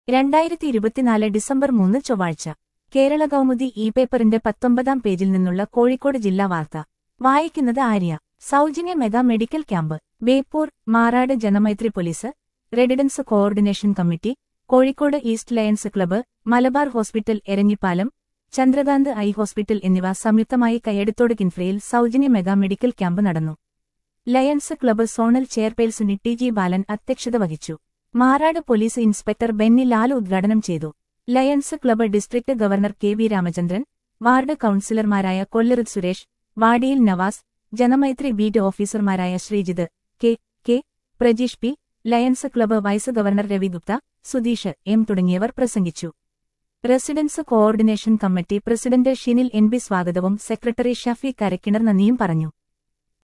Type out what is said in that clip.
രണ്ടായിരത്തി ഇരുപത്തിനാല് ഡിസംബർ മൂന്ന് ചൊവ്വാഴ്ച കേരള കൗമുദി ഇ പേപ്പറിന്റെ പത്തൊമ്പതാം പേജിൽ നിന്നുള്ള കോഴിക്കോട് ജില്ലാ വാർത്ത വായിക്കുന്നത് ആര്യ സൗജന്യ mega medical camp Beypore Marad Janamaithri police residents coordination committee Kozhikode east lions club Malabar hospital Eranhipalam Chandrakanth eye hospital എന്നിവ സംയുക്തമായി കയ്യടത്തോട് കിൻഫ്രയിൽ സൗജന്യ മെഗാ മെഡിക്കൽ ക്യാമ്പ് നടന്നു lions club zonal chairperson T G Balan അധ്യക്ഷത വഹിച്ചു മാറാട് പോലീസ് ഇൻസ്പെക്ടർ ബെന്നി ലാൽ ഉദ്ഘാടനം ചെയ്തു lions club district governor K V Ramachandran ward കൌൺസിലർമാരായ കൊല്ലറുത് സുരേഷ് വാടിയിൽ നവാസ് ജനമൈത്രി ബീറ്റ് ഓഫീസർമാരായ Sreejith K K Prajeesh P lions club vice governor Ravi Gupta Sudheesh M തുടങ്ങിയവർ പ്രസംഗിച്ചു residence coordination committee president Shinil N B സ്വാഗതവും സെക്രട്ടറി ഷഫീഖ് കരക്കിണർ നന്ദിയും പറഞ്ഞു